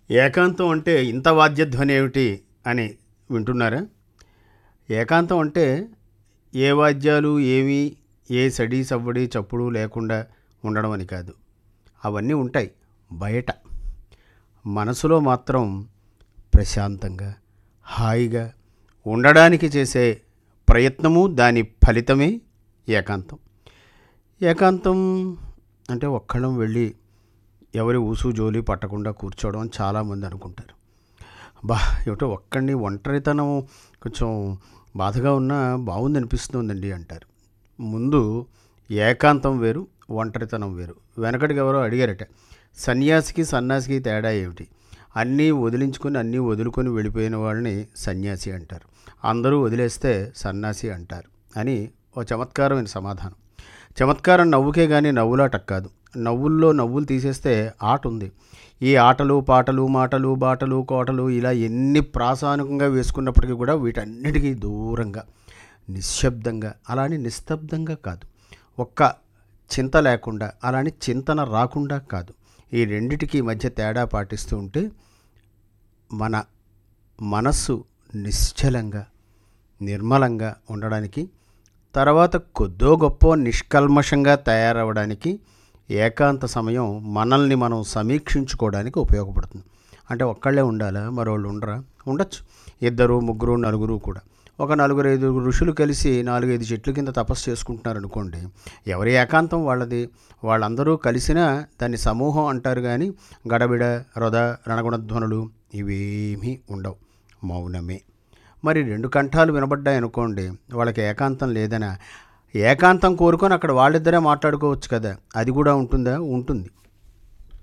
ఏకాంతం అంటే ఇంత వాద్యధ్వని ఏమిటి అని వింటున్నారా ఏకాంతం అంటే ఏ వాద్యాలు ఏమీ ఏ సడి సవ్వడి చప్పుడు లేకుండా ఉండడం అని కాదు అవన్నీ ఉంటాయి బయట మనసులో మాత్రం ప్రశాంతంగా హాయిగా ఉండడానికి చేసే ప్రయత్నము దాని ఫలితమే ఏకాంతం ఏకాంతం అంటే ఒక్కళ్ళం వెళ్ళి ఎవరి ఊసు జోలి పట్టకుండా కూర్చోవడం అని చాలామంది అనుకుంటారు బా ఏమిటో ఒక్కడిని ఒంటరితనం కొంచెం బాధగా ఉన్నా బాగుంది అనిపిస్తుందండి అంటారు ముందు ఏకాంతం వేరు ఒంటరితనం వేరు వెనకటికి ఎవరో అడిగారట సన్యాసికి సన్యాసికి తేడా ఏమిటి అన్నీ వదిలించుకొని అన్నీ వదులుకొని వెళ్ళిపోయిన వాళ్ళని సన్యాసి అంటారు అందరూ వదిలేస్తే సన్యాసి అంటారు అని ఓ చమత్కారమైన సమాధానం చమత్కారం నవ్వుకే కానీ నవ్వులాట కాదు నవ్వుల్లో నవ్వులు తీసేస్తే ఆట ఉంది ఈ ఆటలు పాటలు మాటలు బాటలు కోటలు ఇలా ఎన్ని ప్రాసానికంగా వేసుకున్నప్పటికీ కూడా వీటన్నిటికీ దూరంగా నిశ్శబ్దంగా అలాని నిస్తబ్దంగా కాదు ఒక్క చింత లేకుండా అలాని చింతన రాకుండా కాదు ఈ రెండిటికి మధ్య తేడా పాటిస్తూ ఉంటే మన మనస్సు నిశ్చలంగా నిర్మలంగా ఉండడానికి తర్వాత కొద్దో గొప్ప నిష్కల్మషంగా తయారవడానికి ఏకాంత సమయం మనల్ని మనం సమీక్షించుకోవడానికి ఉపయోగపడుతుంది అంటే ఒక్కళ్ళే ఉండాలా మరోళ్ళు ఉండరా ఉండొచ్చు ఇద్దరు ముగ్గురు నలుగురు కూడా ఒక నలుగురు ఐదు ఋషులు కలిసి నాలుగైదు చెట్ల కింద తపస్సు చేసుకుంటున్నారు అనుకోండి ఎవరి ఏకాంతం వాళ్ళది వాళ్ళందరూ కలిసినా దాన్ని సమూహం అంటారు కానీ గడబిడ రొద రణగుణధ్వనులు ఇవేమీ ఉండవు మౌనమే మరి రెండు కంఠాలు వినబడ్డాయి అనుకోండి వాళ్ళకి ఏకాంతం లేదనా ఏకాంతం కోరుకొని అక్కడ వాళ్ళిద్దరే మాట్లాడుకోవచ్చు కదా అది కూడా ఉంటుందా ఉంటుంది